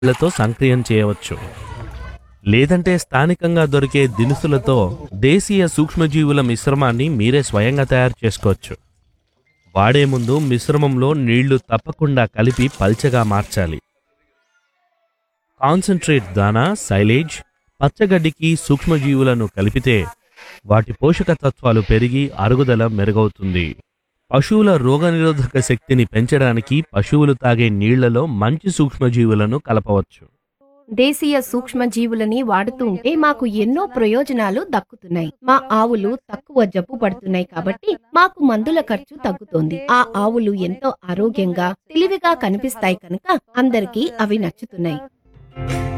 నీళ్లతో సంక్రియం చేయవచ్చు లేదంటే స్థానికంగా దొరికే దినుసులతో దేశీయ సూక్ష్మజీవుల మిశ్రమాన్ని మీరే స్వయంగా తయారు చేసుకోవచ్చు వాడే ముందు మిశ్రమంలో నీళ్లు తప్పకుండా కలిపి పల్చగా మార్చాలి కాన్సన్ట్రేట్ దానా సైలేజ్ పచ్చగడ్డికి సూక్ష్మజీవులను కలిపితే వాటి పోషక తత్వాలు పెరిగి అరుగుదల మెరుగవుతుంది పశువుల రోగనిరోధక శక్తిని పెంచడానికి పశువులు తాగే నీళ్లలో మంచి సూక్ష్మజీవులను కలపవచ్చు దేశీయ సూక్ష్మ జీవులని వాడుతూ ఉంటే మాకు ఎన్నో ప్రయోజనాలు దక్కుతున్నాయి మా ఆవులు తక్కువ జబ్బు పడుతున్నాయి కాబట్టి మాకు మందుల ఖర్చు తగ్గుతోంది ఆ ఆవులు ఎంతో ఆరోగ్యంగా తెలివిగా కనిపిస్తాయి కనుక అందరికీ అవి నచ్చుతున్నాయి